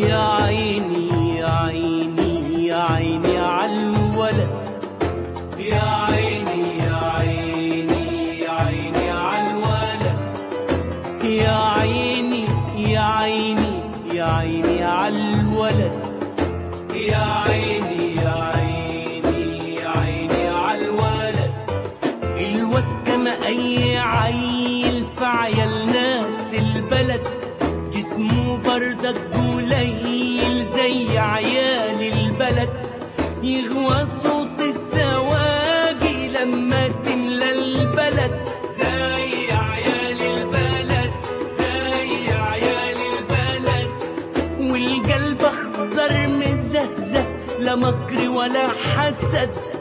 يا عيني يا عيني يا عيني عالولد يا عيني يا عيني يا عيني عالولد يا عيني يا عيني يا عيني عالولد يا عيني يا عيني يا عيني عالولد الواد كما اي عيل في عيال ناس البلد جسمه بردك قليل زي عيال البلد يغوى صوت الزواجي لما تملى البلد زي عيال البلد زي عيال البلد والقلب اخضر مزهزه لا مكر ولا حسد